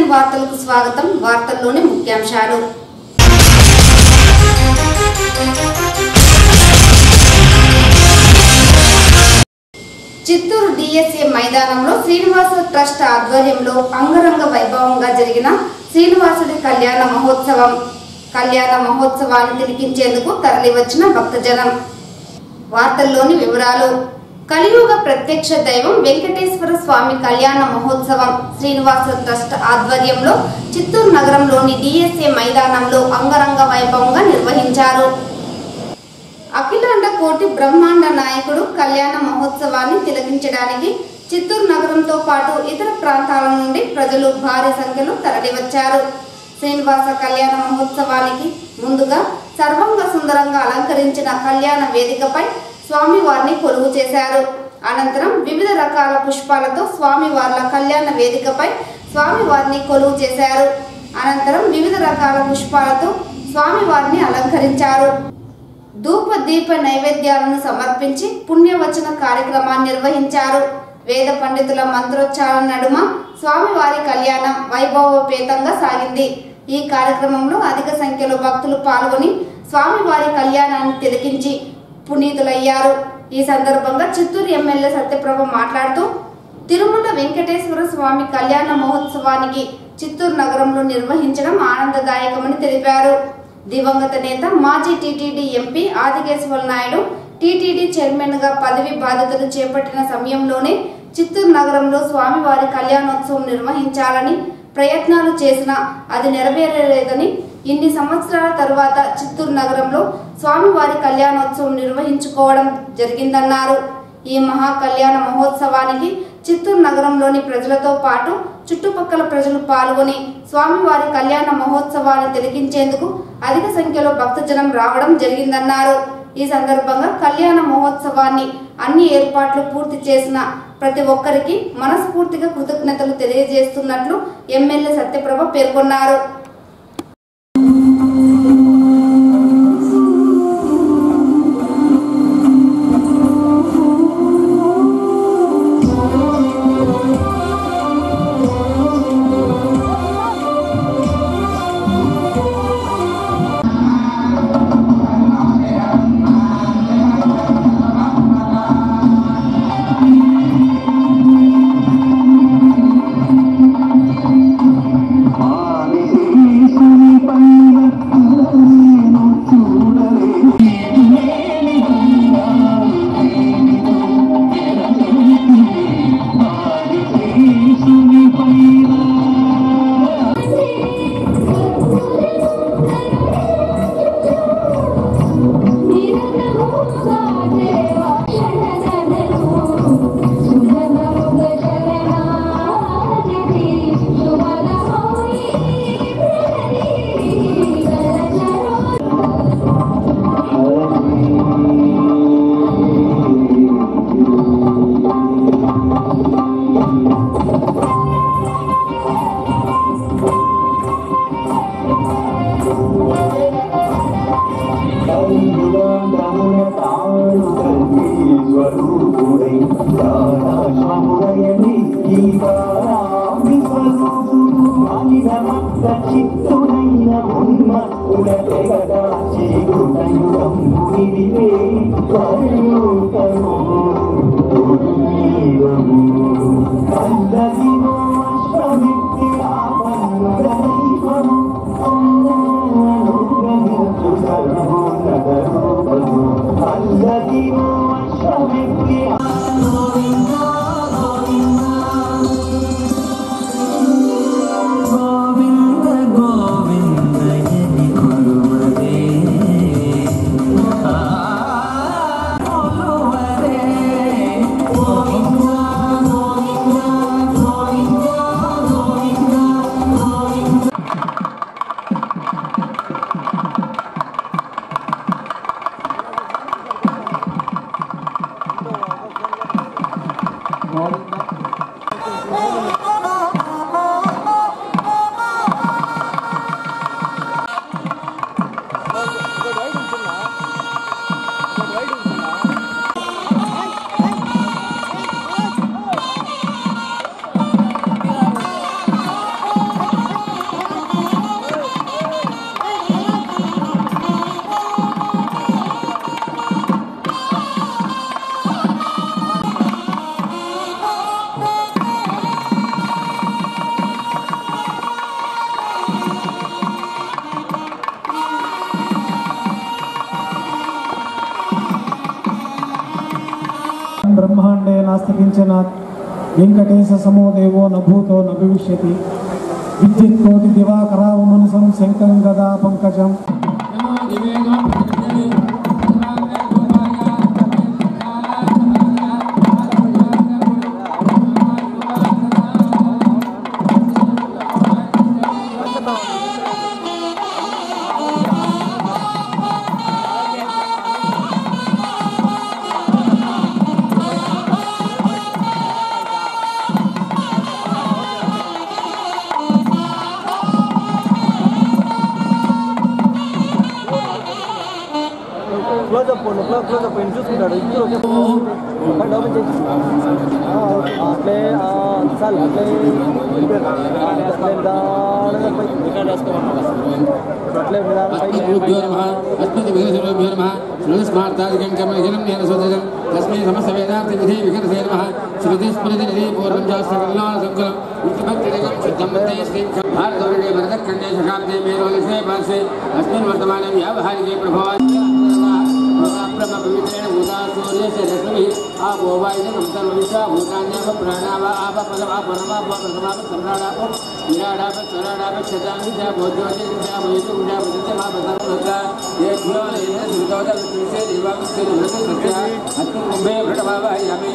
వార్తలకు స్వాగతం వార్తల్లోని ముఖ్యాంశాలు చిత్తూరు డిఎస్ఏ మైదానంలో శ్రీనివాస ట్రస్ట్ ఆధ్వర్యంలో అంగరంగ వైభవంగా జరిగిన శ్రీనివాసుడి కళ్యాణ మహోత్సవం కళ్యాణ మహోత్సవాన్ని తిలకించేందుకు తరలివచ్చిన భక్తజనం వార్తల్లోని వివరాలు కలియుగ ప్రత్యక్ష దైవం వెంకటేశ్వర స్వామి కళ్యాణ మహోత్సవం శ్రీనివాస ట్రస్ట్ ఆధ్వర్యంలో చిత్తూరు నగరంలోని డిఎస్ఏ మైదానంలో అంగరంగ వైభవంగా నిర్వహించారు అఖిలాండ కోటి బ్రహ్మాండ నాయకుడు కళ్యాణ మహోత్సవాన్ని తిలకించడానికి చిత్తూరు నగరంతో పాటు ఇతర ప్రాంతాల నుండి ప్రజలు భారీ సంఖ్యలో తరలివచ్చారు శ్రీనివాస కళ్యాణ మహోత్సవానికి ముందుగా సర్వంగ సుందరంగా అలంకరించిన కళ్యాణ వేదికపై స్వామివారిని కొలువు చేశారు అనంతరం వివిధ రకాల పుష్పాలతో స్వామివార్ల కళ్యాణ వేదికపై స్వామివారిని కొలువు చేశారు అనంతరం వివిధ రకాల పుష్పాలతో స్వామివారిని అలంకరించారు ధూప దీప నైవేద్యాలను సమర్పించి పుణ్యవచన కార్యక్రమాన్ని నిర్వహించారు వేద పండితుల మంత్రోచ్చారణ నడుమ స్వామివారి కళ్యాణం వైభవోపేతంగా సాగింది ఈ కార్యక్రమంలో అధిక సంఖ్యలో భక్తులు పాల్గొని స్వామివారి కళ్యాణాన్ని తిలకించి పునీతులయ్యారు ఈ సందర్భంగా చిత్తూరు ఎమ్మెల్యే సత్యప్రభ మాట్లాడుతూ తిరుమల వెంకటేశ్వర స్వామి కళ్యాణ మహోత్సవానికి చిత్తూరు నగరంలో నిర్వహించడం ఆనందదాయకమని తెలిపారు దివంగత నేత మాజీ TTD MP Adikeshwara Naidu TTD chairman గా పదవి బాధ్యతలు చేపట్టిన సమయంలోనే చిత్తూరు నగరంలో స్వామివారి కళ్యాణోత్సవం నిర్వహించాలని ప్రయత్నాలు చేసినా అది నెరవేరలేదని ఇన్ని సంవత్సరాల తరువాత చిత్తూరు నగరంలో స్వామివారి కళ్యాణోత్సవం నిర్వహించుకోవడం జరిగిందన్నారు ఈ మహా కళ్యాణ మహోత్సవానికి చిత్తూరు నగరంలోని ప్రజలతో పాటు చుట్టుపక్కల ప్రజలు పాల్గొని స్వామివారి కళ్యాణ మహోత్సవాన్ని తిలకించేందుకు అధిక సంఖ్యలో భక్తజనం రావడం జరిగిందన్నారు ఈ సందర్భంగా కళ్యాణ మహోత్సవాన్ని అన్ని ఏర్పాట్లు పూర్తి చేసిన ప్రతి ఒక్కరికి మనస్ఫూర్తిగా కృతజ్ఞతలు తెలియజేస్తున్నట్లు ఎమ్మెల్యే సత్యప్రభ పేర్కొన్నారు చిత్తుడైన ఉన్మ ఉడతెగగా చీకుటయుగం మునివివే కరుణము గురుదైవము అందరినో అశ్వమిత్తి ఆపన్నుడ దైవము అనుగ్రహించు సర్వోన్నత రూపము అందరినో అశ్వమిత్తి గోవింద గోవింద యని కొలువరే ఆ కొలువరే గోవింద గోవింద నాస్తికించనాత్ వెంకటేశ సమో దేవో న భూతో న భవిష్యతి విద్యుత్ కోటి దివాకరావు మనసం శంకరం గదా పంకజం క్లోజప్ క్లోజ్ క్లోజప్ పోయి చూసుకుంటాడు ఇద్దరు ఒకే బండి ఓపెన్ చేసి ఆ, అట్లే ఆ, చాలు అట్లే అట్లే నిదానంగా పైకి. అట్లే నిదానంగా పైకి. अस्मद्भ्यो नमः अस्मद्विघ्नसर्वेभ्यो नमः श्रुतिस्मार्तादिकं कर्महिनं येन स्वदजं तस्मै समस्तवेदान्तविधि विघ्नसे नमः श्रुतिस्मृतिनिधि पूर्वं शास्त्रकल्याणसङ्कुलं उत्तमत्रिकं शुद्धं वन्दे श्रीं भारतवर्णे भरतखण्डे शकाब्दे मेरोलसे पार्श्वे अस्मिन् वर्तमाने व्यावहारिके प्रभो ब्रह्मपवित्रेण भूता सूर्यस्य रश्मिः आपो वायुजनं सर्वविश्वा भूतान्याप प्राणाव आप पदमा परमा प्रथमा सम्राडाप विराडाप स्वराडाप क्षतामि च भोज्योति च मयितु च प्रसिद्ध मा पदर्मता ये खुलो लेन सुतोद विश्वे देवामिस्य नृत्य सत्य अस्तु कुम्भे भृटभावयामि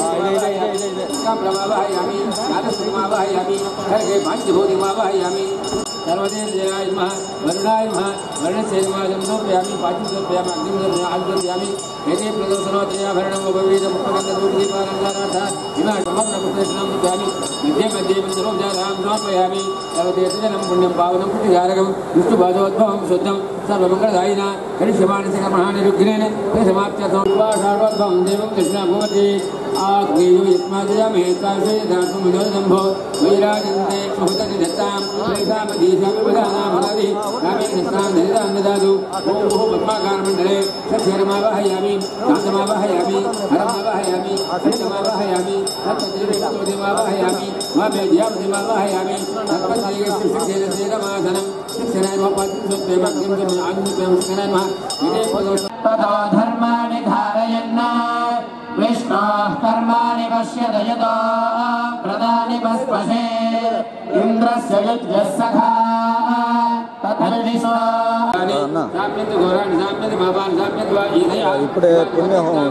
काम प्रभावयामि नादसुमावयामि खर्गे पाञ्चभूतिमावयामि सर्वदेवाय नमः वरुणाय नमः वर्णस्य नमः समर्पयामि पाठं समर्पयामि अग्निं आज्ञयामि एते प्रदोषणोदयाभरणम् उपवेदमुखगन्धरूपदीपालङ्कारार्थात् इमाशमग्नपुत्रस्नां ददामि मध्ये मध्ये मन्दिरोपचारां समर्पयामि सर्वदेशजनं पुण्यं पावनं पुण्यकारकं विष्णुपादोद्भवं शुद्धं सर्वमङ्गलदायिना करिष्यमाणस्य कर्मणानि रुग्नेन समाप्त्यर्थं विवाहाडोद्भवं देवं कृष्णा भवति आग्नेयो यस्मादयामे ताविषये धातुं विनोदम्भो वैराजन्ते सुहृतनि दत्तां वैषामधीशामिवदानामनादि कामे दत्तां धरितां ददातु ॐ भुः पद्माकारमण्डले सत्यरमावाहयामि शान्तमावाहयामि हरमावाहयामि हरितमावाहयामि तत्पतिमावाहयामि वाभ्यध्यापतिमावाहयामि तत्पत्नीयशिक्षेन शिक्षणाय मपाद्यं आग्निप्यं शिक्षणाय विजय ततो धर्माणि धारयन् विष्णोः कर्माणि पश्यत यतो प्रदानि पस्पशे इन्द्रस्य युज्यः सखा तथर्विश्व సామ్యత్ ఘోరాన్ని సామ్యత్ పాపాన్ని సామ్యత్ వా ఈదయా ఇప్పుడే పుణ్యహోమం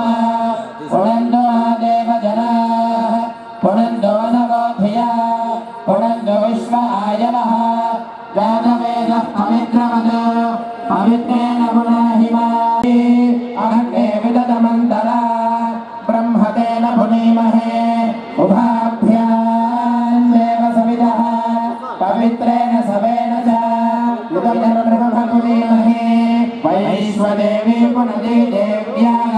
पुनन्दो देवजनाः पुनन्दो नवोधिया पुनन्दो विश्व आयवः वेदवेदः पवित्रवद पवित्रेण पुनाहिमा अहङ्गे विदतमन्तरा ब्रह्मतेन पुनीमहे उभाभ्याम् देव सविदः पवित्रेण सवेन च इदं ब्रह्म पुनीमहे वैश्वदेवी पुनदे देव्याः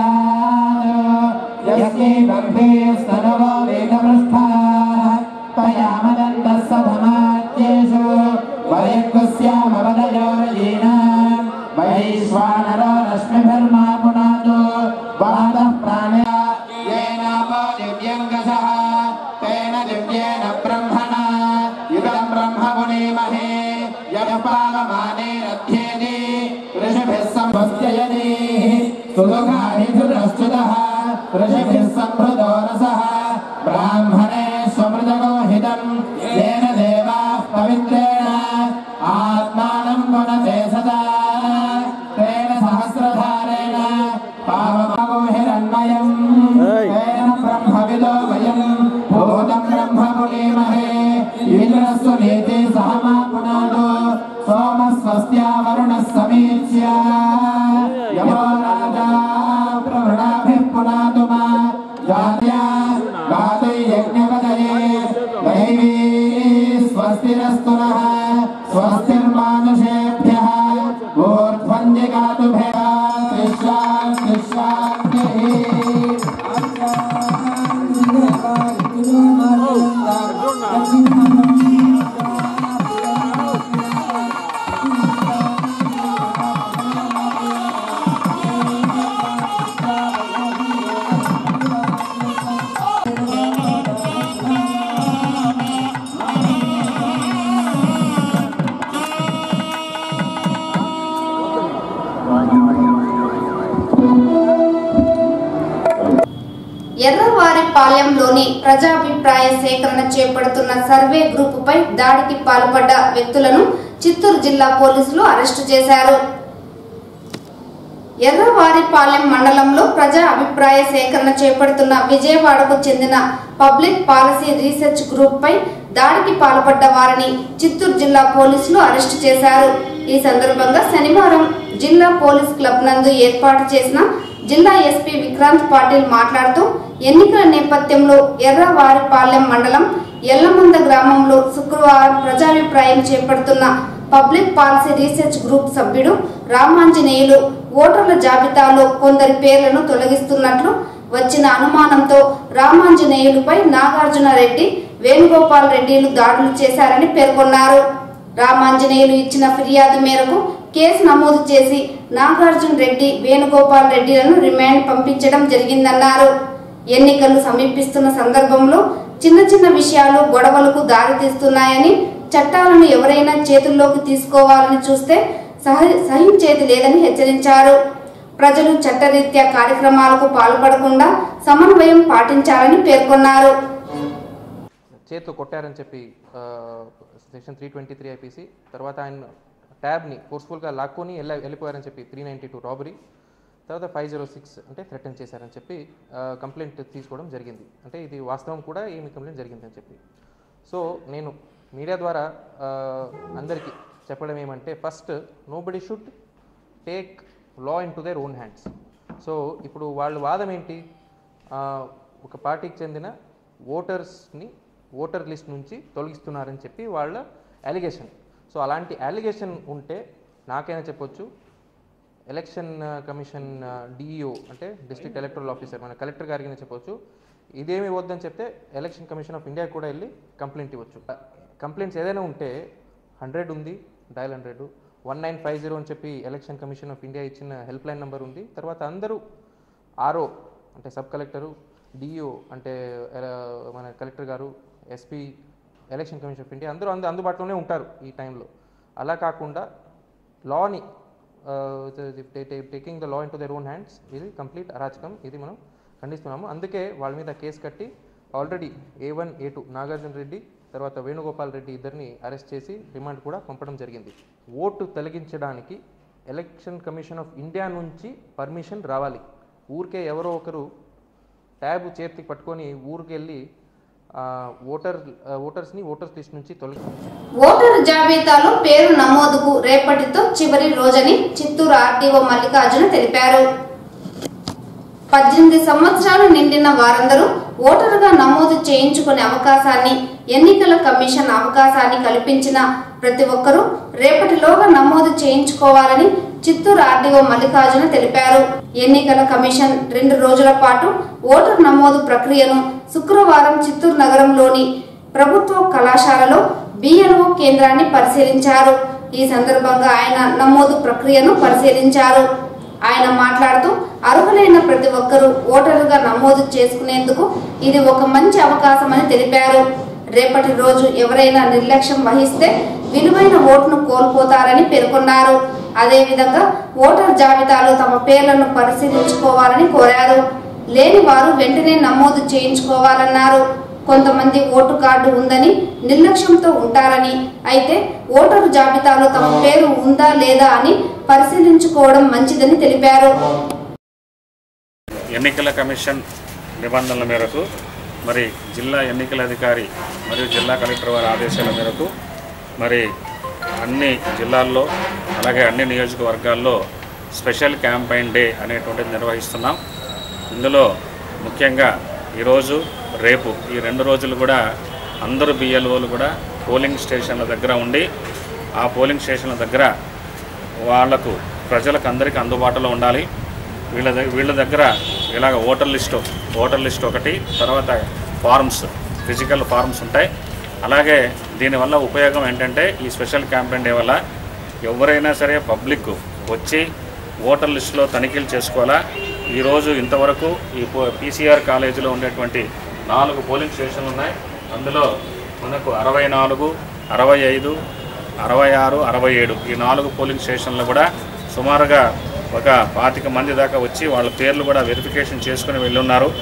यस्यै गर्भे स्तनवो वेदपृष्ठाः तया मदन्तः सधमात्येषु वयङ्कुस्यामवदयोरयीनाम् वैश्वानरो रश्मिभिर्मा पुनादो वादः प्राणया येनापो दिव्यङ्गसः तेन दिव्येन ब्रह्मणा इदं ब्रह्म पुनीमहे यः पावमानेरध्येति ऋषिभिः संवस्ययनीः सुदुघानिधुरस्तुतः ऋषिभिः सम्भृतो रसः ब्राह्मणे स्वमृतगोहितम् येन देवाः पवित्रेण आत्मानं पुनते सदा तेन सहस्रधारेण पावमगोहिरन्मयम् तेन ब्रह्मविदो वयम् भूतं ब्रह्म पुनीमहे इन्द्रस्व नीते सह मा पुनादो सोमस्वस्त्या वरुणः समीच्य यमो राजा प्रवृणाभिः पुनातु मा जात्या गातुं यज्ञपदये दैवी स्वस्तिरस्तु नः स्वस्तिर्मानुषेभ्यः ऊर्ध्वन्दिगातुभ्यः तिष्ठान्तिः పాలెంలోని ప్రజాభిప్రాయ సేకరణ చేపడుతున్న సర్వే గ్రూపుపై దాడికి పాల్పడ్డ వ్యక్తులను చిత్తూరు జిల్లా పోలీసులు అరెస్టు చేశారు ఎర్రవారిపాలెం మండలంలో ప్రజా అభిప్రాయ సేకరణ చేపడుతున్న విజయవాడకు చెందిన పబ్లిక్ పాలసీ రీసెర్చ్ గ్రూప్ పై దాడికి పాల్పడ్డ వారిని చిత్తూరు జిల్లా పోలీసులు అరెస్టు చేశారు ఈ సందర్భంగా శనివారం జిల్లా పోలీస్ క్లబ్ నందు ఏర్పాటు చేసిన జిల్లా ఎస్పీ విక్రాంత్ పాటిల్ మాట్లాడుతూ ఎన్నికల నేపథ్యంలో ఎర్రవారిపాలెం మండలం ఎల్లమంద గ్రామంలో శుక్రవారం ప్రజాభిప్రాయం చేపడుతున్న పబ్లిక్ పాలసీ రీసెర్చ్ గ్రూప్ సభ్యుడు రామాంజనేయులు ఓటర్ల జాబితాలో కొందరి పేర్లను తొలగిస్తున్నట్లు వచ్చిన అనుమానంతో రామాంజనేయులపై నాగార్జున రెడ్డి వేణుగోపాల్ రెడ్డిలు దాడులు చేశారని పేర్కొన్నారు రామాంజనేయులు ఇచ్చిన ఫిర్యాదు మేరకు కేసు నమోదు చేసి నాగార్జున రెడ్డి వేణుగోపాల్ రెడ్డిలను రిమాండ్ పంపించడం జరిగిందన్నారు ఎన్నికలు సమీపిస్తున్న సందర్భంలో చిన్న చిన్న విషయాలు గొడవలకు దారితీస్తున్నాయని చట్టాలను ఎవరైనా చేతుల్లోకి తీసుకోవాలని చూస్తే సహ సహించేది లేదని హెచ్చరించారు ప్రజలు చట్టరీత్యా కార్యక్రమాలకు పాల్పడకుండా సమన్వయం పాటించాలని పేర్కొన్నారు చేతితో కొట్టారని చెప్పి section three twenty three IPC తర్వాత ఆయన ట్యాబ్ని ఫోర్స్ఫుల్గా లాక్కొని వెళ్ళ వెళ్ళిపోయారని చెప్పి త్రీ నైంటీ టూ రాబరీ తర్వాత ఫైవ్ జీరో సిక్స్ అంటే థ్రెటన్ చేశారని చెప్పి కంప్లైంట్ తీసుకోవడం జరిగింది అంటే ఇది వాస్తవం కూడా ఏమి కంప్లైంట్ జరిగిందని చెప్పి సో నేను మీడియా ద్వారా ఆ, అందరికీ చెప్పడం ఏమంటే first nobody should take law into their own hands so ఇప్పుడు వాళ్ళ వాదం ఏంటి ఆ, ఒక పార్టీకి చెందిన ఓటర్స్ని ఓటర్ లిస్ట్ నుంచి తొలగిస్తున్నారని చెప్పి వాళ్ళ అలిగేషన్ సో అలాంటి అలిగేషన్ ఉంటే నాకైనా చెప్పొచ్చు ఎలక్షన్ కమిషన్ డిఈఓ అంటే డిస్ట్రిక్ట్ ఎలక్టరల్ ఆఫీసర్ మన కలెక్టర్ గారికి చెప్పొచ్చు ఇదేమి వద్దని చెప్తే ఎలక్షన్ కమిషన్ ఆఫ్ ఇండియా కూడా వెళ్ళి కంప్లైంట్ ఇవ్వచ్చు కంప్లైంట్స్ ఏదైనా ఉంటే హండ్రెడ్ ఉంది dial hundred one nine five zero అని చెప్పి ఎలక్షన్ కమిషన్ ఆఫ్ ఇండియా ఇచ్చిన హెల్ప్ లైన్ నెంబర్ ఉంది తర్వాత అందరూ ఆర్ఓ అంటే సబ్ కలెక్టరు డిఈఓ అంటే ఎల- మన కలెక్టర్ గారు SP election commission of India అందరూ అందు అందుబాటులోనే ఉంటారు ఈ టైంలో అలా కాకుండా లాని taking the law into their own hands ఇది కంప్లీట్ అరాచకం ఇది మనం ఖండిస్తున్నాము అందుకే వాళ్ళ మీద కేసు కట్టి already A one A two Nagarjuna Reddy తర్వాత వేణుగోపాల్ రెడ్డి ఇద్దరిని అరెస్ట్ చేసి రిమాండ్ కూడా పంపడం జరిగింది ఓటు తొలగించడానికి ఎలక్షన్ కమిషన్ ఆఫ్ ఇండియా నుంచి పర్మిషన్ రావాలి ఊరికే ఎవరో ఒకరు ట్యాబ్ చేతికి పట్టుకొని ఊరికి వెళ్ళి ఆ, ఓటర్ ఆ, ఓటర్స్ని ఓటర్స్ లిస్ట్ నుంచి తొలగి ఓటరు జాబితాలో పేరు నమోదుకు రేపటితో చివరి రోజని చిత్తూరు ఆర్టీఓ మల్లికార్జున తెలిపారు పద్దెనిమిది సంవత్సరాలు నిండిన వారందరూ ఓటరుగా నమోదు చేయించుకునే అవకాశాన్ని ఎన్నికల కమిషన్ అవకాశాన్ని కల్పించిన ప్రతి ఒక్కరూ రేపటిలోగా నమోదు చేయించుకోవాలని చిత్తూరు ఆర్డీఓ మల్లికార్జున తెలిపారు ఎన్నికల కమిషన్ రెండు రోజుల పాటు ఓటర్ నమోదు ప్రక్రియను శుక్రవారం చిత్తూరు నగరంలోని ప్రభుత్వ కళాశాలలో బిఎల్ఓ కేంద్రాన్ని పరిశీలించారు ఈ సందర్భంగా ఆయన నమోదు ప్రక్రియను పరిశీలించారు ఆయన మాట్లాడుతూ అర్హులైన ప్రతి ఒక్కరూ ఓటరుగా నమోదు చేసుకునేందుకు ఇది ఒక మంచి అవకాశం అని తెలిపారు రేపటి రోజు ఎవరైనా నిర్లక్ష్యం వహిస్తే విలువైన ఓటును కోల్పోతారని పేర్కొన్నారు అదేవిధంగా ఓటర్ జాబితాలో తమ పేర్లను పరిశీలించుకోవాలని కోరారు లేని వారు వెంటనే నమోదు చేయించుకోవాలన్నారు కొంతమంది ఓటు కార్డు ఉందని నిర్లక్ష్యంతో ఉంటారని అయితే ఓటరు జాబితాలో తమ పేరు ఉందా లేదా అని పరిశీలించుకోవడం మంచిదని తెలిపారు ఎన్నికల కమిషన్ నిబంధనల మేరకు మరి జిల్లా ఎన్నికల అధికారి మరియు జిల్లా కలెక్టర్ వారి ఆదేశాల మేరకు మరి అన్ని జిల్లాల్లో అలాగే అన్ని నియోజకవర్గాల్లో స్పెషల్ క్యాంపైన్ డే అనేటువంటిది నిర్వహిస్తున్నాం ఇందులో ముఖ్యంగా ఈరోజు రేపు ఈ రెండు రోజులు కూడా అందరూ బిఎల్ఓలు కూడా పోలింగ్ స్టేషన్ల దగ్గర ఉండి ఆ పోలింగ్ స్టేషన్ల దగ్గర వాళ్లకు ప్రజలకు అందరికీ అందుబాటులో ఉండాలి వీళ్ళ దగ్గర వీళ్ళ దగ్గర ఇలాగ ఓటర్ లిస్టు ఓటర్ లిస్ట్ ఒకటి తర్వాత ఫార్మ్స్ ఫిజికల్ ఫార్మ్స్ ఉంటాయి అలాగే దీనివల్ల ఉపయోగం ఏంటంటే ఈ స్పెషల్ క్యాంపెయిన్ డే వల్ల ఎవరైనా సరే పబ్లిక్ వచ్చి ఓటర్ లిస్టులో తనిఖీలు చేసుకోవాలా ఈరోజు ఇంతవరకు ఈ పీసీఆర్ కాలేజీలో ఉండేటువంటి నాలుగు పోలింగ్ స్టేషన్లు ఉన్నాయి అందులో మనకు అరవై నాలుగు అరవై ఐదు అరవై ఆరు అరవై ఏడు ఈ నాలుగు పోలింగ్ స్టేషన్లు కూడా సుమారుగా ఒక పాతిక మంది దాకా వచ్చి వాళ్ళ పేర్లు కూడా వెరిఫికేషన్ చేసుకుని వెళ్ళున్నారు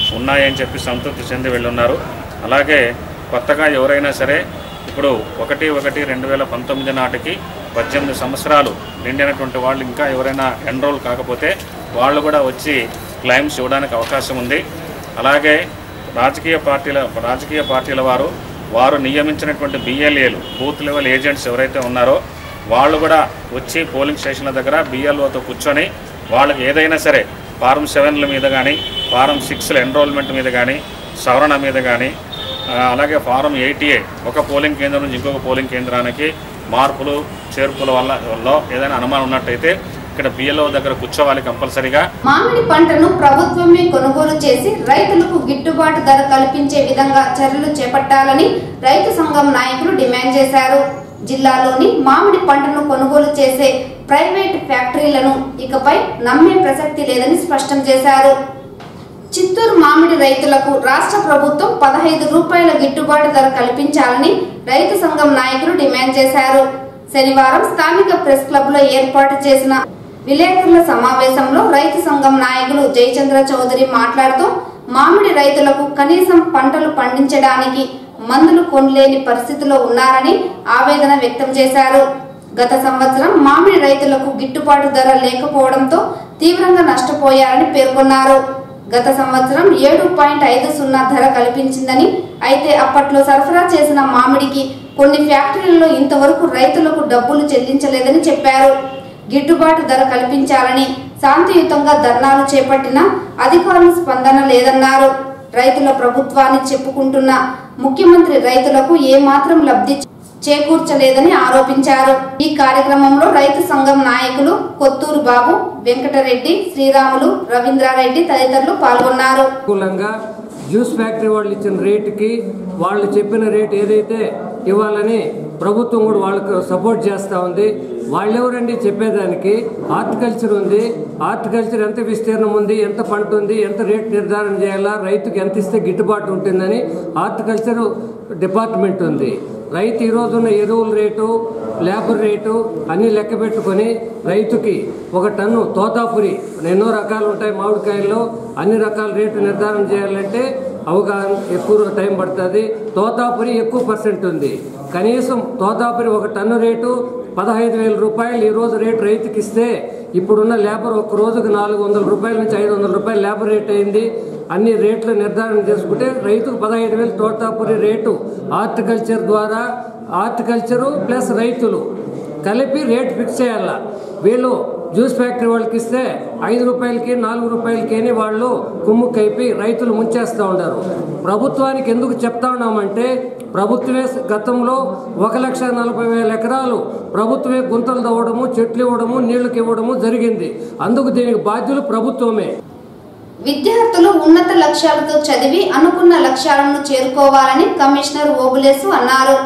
ఉన్నాయని చెప్పి సంతృప్తి చెంది వెళ్ళున్నారు అలాగే కొత్తగా ఎవరైనా సరే ఇప్పుడు ఒకటి ఒకటి రెండు వేల పంతొమ్మిది నాటికి పద్దెనిమిది సంవత్సరాలు నిండినటువంటి వాళ్ళు ఇంకా ఎవరైనా ఎన్రోల్ కాకపోతే వాళ్ళు కూడా వచ్చి క్లైమ్స్ ఇవ్వడానికి అవకాశం ఉంది అలాగే రాజకీయ పార్టీల రాజకీయ పార్టీల వారు వారు నియమించినటువంటి బిఎల్ఏలు బూత్ లెవెల్ ఏజెంట్స్ ఎవరైతే ఉన్నారో వాళ్ళు కూడా వచ్చి పోలింగ్ స్టేషన్ల దగ్గర బిఎల్ఓతో కూర్చొని వాళ్ళకి ఏదైనా సరే ఫారం సెవెన్ల మీద కానీ ఫారం సిక్స్ల ఎన్రోల్మెంట్ మీద కానీ సవరణ మీద కానీ ఆ, అలాగే ఫారం ఎయిటీఏ ఒక పోలింగ్ కేంద్రం నుంచి ఇంకొక పోలింగ్ కేంద్రానికి మార్పులు చేర్పుల వల్ల వల్ల ఏదైనా అనుమానం ఉన్నట్టయితే ఇక్కడ బిఎల్ఓ దగ్గర కూర్చోవాలి కంపల్సరీగా మామిడి పంటను ప్రభుత్వమే కొనుగోలు చేసి రైతులకు గిట్టుబాటు ధర కల్పించే విధంగా చర్యలు చేపట్టాలని రైతు సంఘం నాయకులు డిమాండ్ చేశారు జిల్లాలోని మామిడి పంటను కొనుగోలు చేసే ప్రైవేట్ ఫ్యాక్టరీలను ఇకపై నమ్మే ప్రసక్తి లేదని స్పష్టం చేశారు చిత్తూరు మామిడి రైతులకు రాష్ట్ర ప్రభుత్వం పదహైదు రూపాయల గిట్టుబాటు ధర కల్పించాలని రైతు సంఘం నాయకులు డిమాండ్ చేశారు శనివారం స్థానిక ప్రెస్ క్లబ్ లో ఏర్పాటు చేసిన విలేకరుల సమావేశంలో రైతు సంఘం నాయకులు జయచంద్ర చౌదరి మాట్లాడుతూ మామిడి రైతులకు కనీసం పంటలు పండించడానికి మందులు కొనలేని పరిస్థితిలో ఉన్నారని ఆవేదన వ్యక్తం చేశారు గత సంవత్సరం మామిడి రైతులకు గిట్టుబాటు ధర లేకపోవడంతో తీవ్రంగా నష్టపోయారని పేర్కొన్నారు గత సంవత్సరం ఏడు పాయింట్ ఐదు సున్నా ధర కల్పించిందని అయితే అప్పట్లో సరఫరా చేసిన మామిడికి కొన్ని ఫ్యాక్టరీలలో ఇంతవరకు రైతులకు డబ్బులు చెల్లించలేదని చెప్పారు గిట్టుబాటు ధర కల్పించాలని శాంతియుతంగా ధర్నాలు చేపట్టిన అధికారుల స్పందన లేదన్నారు రైతుల ప్రభుత్వాన్ని చెప్పుకుంటున్న ముఖ్యమంత్రి రైతులకు ఏమాత్రం లబ్ధి చేకూర్చలేదని ఆరోపించారు ఈ కార్యక్రమంలో రైతు సంఘం నాయకులు కొత్తూరు బాబు వెంకటరెడ్డి శ్రీరాములు రవీంద్రారెడ్డి తదితరులు పాల్గొన్నారు అనుకూలంగా జ్యూస్ ఫ్యాక్టరీ వాళ్ళు ఇచ్చిన రేటుకి వాళ్ళు చెప్పిన రేట్ ఏదైతే ఇవ్వాలని ప్రభుత్వం కూడా వాళ్ళకు సపోర్ట్ చేస్తూ ఉంది వాళ్ళెవరండి చెప్పేదానికి హార్టికల్చర్ ఉంది హార్టికల్చర్ ఎంత విస్తీర్ణం ఉంది ఎంత పంట ఉంది ఎంత రేట్ నిర్ధారణ చేయాలా రైతుకి ఎంత ఇస్తే గిట్టుబాటు ఉంటుందని హార్టికల్చర్ డిపార్ట్మెంట్ ఉంది రైతు ఈ రోజున్న ఎరువుల రేటు లేబర్ రేటు అన్ని లెక్క పెట్టుకొని రైతుకి ఒక టన్ను తోతాపురి ఎన్నో రకాలు ఉంటాయి మామిడికాయల్లో అన్ని రకాల రేటు నిర్ధారణ చేయాలంటే అవగాహన ఎక్కువ టైం పడుతుంది తోతాపురి ఎక్కువ పర్సెంట్ ఉంది కనీసం తోతాపురి ఒక టన్ను రేటు పదహైదు వేల రూపాయలు ఈ రోజు రేటు రైతుకి ఇస్తే ఇప్పుడున్న లేబర్ ఒక రోజుకు నాలుగు వందల రూపాయల నుంచి ఐదు వందల రూపాయలు లేబర్ రేట్ అయింది అన్ని రేట్లు నిర్ధారణ చేసుకుంటే రైతుకు పదహైదు వేలు తోటాపురి రేటు హార్టికల్చర్ ద్వారా హార్టికల్చరు ప్లస్ రైతులు కలిపి రేట్ ఫిక్స్ చేయాల వీళ్ళు జ్యూస్ ఫ్యాక్టరీ వాళ్ళకి ఇస్తే ఐదు రూపాయలకి నాలుగు రూపాయలకి అని వాళ్ళు కుమ్ము కైపి రైతులు ముంచేస్తూ ఉన్నారు ప్రభుత్వానికి ఎందుకు చెప్తా ఉన్నామంటే ప్రభుత్వమే గతంలో ఒక లక్ష నలభై వేల ఎకరాలు ప్రభుత్వమే గుంతలు తవ్వడము చెట్లు ఇవ్వడము నీళ్లకు ఇవ్వడము జరిగింది అందుకు దీనికి బాధ్యులు ప్రభుత్వమే విద్యార్థులు ఉన్నత లక్ష్యాలతో చదివి అనుకున్న లక్ష్యాలను చేరుకోవాలని కమిషనర్ ఓబులేసు అన్నారు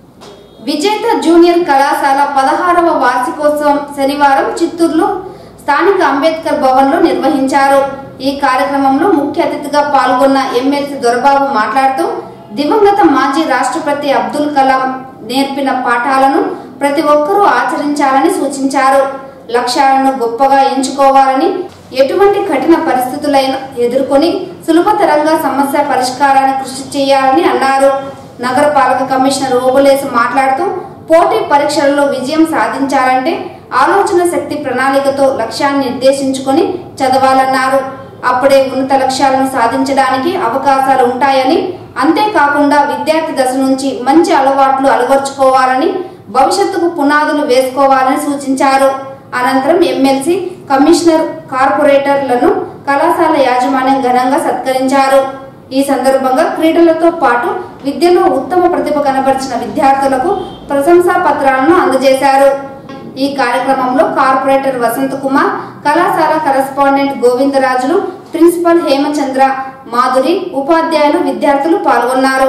విజేత జూనియర్ కళాశాల పదహారవ వార్షికోత్సవం శనివారం చిత్తూరులో స్థానిక అంబేద్కర్ భవన్లో నిర్వహించారు ఈ కార్యక్రమంలో ముఖ్య అతిథిగా పాల్గొన్న ఎమ్మెల్సీ దొరబాబు మాట్లాడుతూ దివంగత మాజీ రాష్ట్రపతి అబ్దుల్ కలాం నేర్పిన పాఠాలను ప్రతి ఒక్కరూ ఆచరించాలని సూచించారు లక్ష్యాలను గొప్పగా ఎంచుకోవాలని ఎటువంటి కఠిన పరిస్థితులైనా ఎదుర్కొని సులభతరంగా సమస్య పరిష్కారానికి కృషి చేయాలని అన్నారు నగరపాలక కమిషనర్ ఓబులేసు మాట్లాడుతూ పోటీ పరీక్షలలో విజయం సాధించాలంటే ఆలోచన శక్తి ప్రణాళికతో లక్ష్యాన్ని నిర్దేశించుకొని చదవాలన్నారు అప్పుడే ఉన్నత లక్ష్యాలను సాధించడానికి అవకాశాలు ఉంటాయని అంతేకాకుండా విద్యార్థి దశ నుంచి మంచి అలవాట్లు అలవర్చుకోవాలని భవిష్యత్తుకు పునాదులు వేసుకోవాలని సూచించారు అనంతరం ఎమ్మెల్సీ కమిషనర్ కార్పొరేటర్లను కళాశాల యాజమాన్యం ఘనంగా సత్కరించారు ఈ సందర్భంగా క్రీడలతో పాటు విద్యలో ఉత్తమ ప్రతిభ కనబరిచిన విద్యార్థులకు ప్రశంసా పత్రాలను అందజేశారు ఈ కార్యక్రమంలో కార్పొరేటర్ వసంత్ కుమార్ కళాశాల కరెస్పాండెంట్ గోవిందరాజులు ప్రిన్సిపల్ హేమచంద్ర మాధురి ఉపాధ్యాయులు విద్యార్థులు పాల్గొన్నారు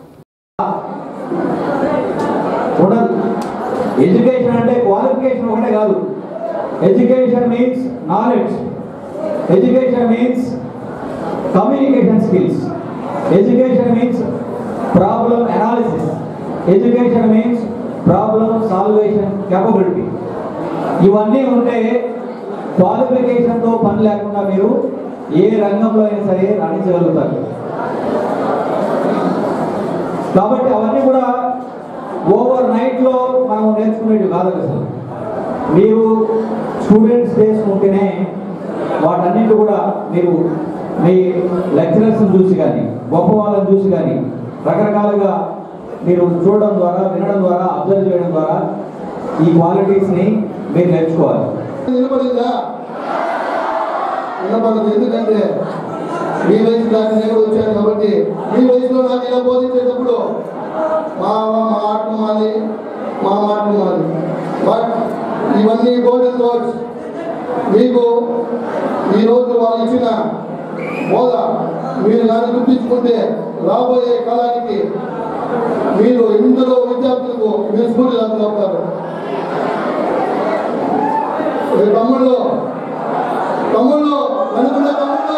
ఉండదు ఎడ్యుకేషన్ అంటే క్వాలిఫికేషన్ ఒకటే కాదు education means knowledge education means communication skills education means problem analysis education means problem salvation capability ఇవన్నీ ఉంటే క్వాలిఫికేషన్తో పని లేకుండా మీరు ఏ రంగంలో అయినా సరే రాణించగలుగుతారు కాబట్టి అవన్నీ కూడా ఓవర్ నైట్లో మనం నేర్చుకునేవి కాదు అసలు మీరు స్టూడెంట్స్ డేస్ ఉంటేనే వాటన్నిటి కూడా మీరు మీ లెక్చరర్స్ని చూసి కానీ గొప్ప వాళ్ళని చూసి కానీ రకరకాలుగా మీరు చూడడం ద్వారా వినడం ద్వారా అబ్జర్వ్ చేయడం ద్వారా ఈ క్వాలిటీస్ని మీరు నేర్చుకోవాలి నిలబడిందా నిలబడదు ఎందుకంటే మీ వయసు దాకా నేను కూడా వచ్చాను కాబట్టి మీ వయసులో నాకు ఇలా బోధించేటప్పుడు మా మా మాట మాది మా మాట మాది బట్ ఇవన్నీ గోల్డెన్ వర్డ్స్ మీకు ఈరోజు వాళ్ళు ఇచ్చిన బోధ మీరు దాన్ని గుర్తించుకుంటే రాబోయే కాలానికి మీరు ఎందరో విద్యార్థులకు మీరు స్ఫూర్తి అవుతారు ఏ తమ్ముళ్ళు తమ్ముళ్ళు అనుకున్న తమ్ముళ్ళు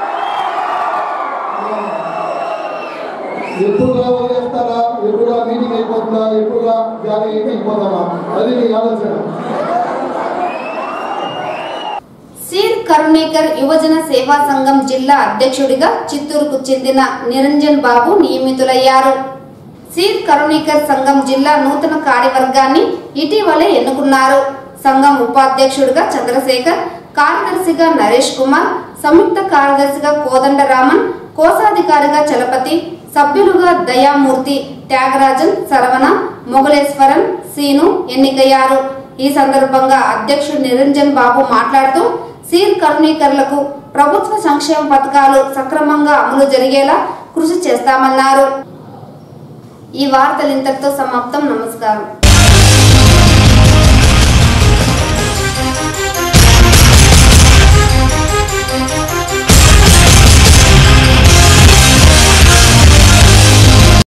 ఎప్పుడుగా వదిలేస్తారా ఎప్పుడుగా మీటింగ్ అయిపోతుందా ఎప్పుడుగా జారీ అయిపోతామా అది మీ ఆలోచన సీర్ కరుణేకర్ యువజన సేవా సంఘం జిల్లా అధ్యక్షుడిగా చిత్తూరుకు చెందిన నిరంజన్ బాబు నియమితులయ్యారు సీర్ కరుణేకర్ సంఘం జిల్లా నూతన కార్యవర్గాన్ని ఇటీవలే ఎన్నుకున్నారు సంఘం ఉపాధ్యక్షుడిగా చంద్రశేఖర్ కార్యదర్శిగా నరేష్ కుమార్ సంయుక్త కార్యదర్శిగా కోదండరామన్ కోశాధికారిగా చలపతి సభ్యులుగా దయామూర్తి త్యాగరాజన్ సరవణ మొగలేశ్వరన్ సీను ఎన్నికయ్యారు ఈ సందర్భంగా అధ్యక్షుడు నిరంజన్ బాబు మాట్లాడుతూ సీర్ కరుణీకర్లకు ప్రభుత్వ సంక్షేమ పథకాలు సక్రమంగా అమలు జరిగేలా కృషి చేస్తామన్నారు ఈ వార్తలు ఇంతటితో సమాప్తం నమస్కారం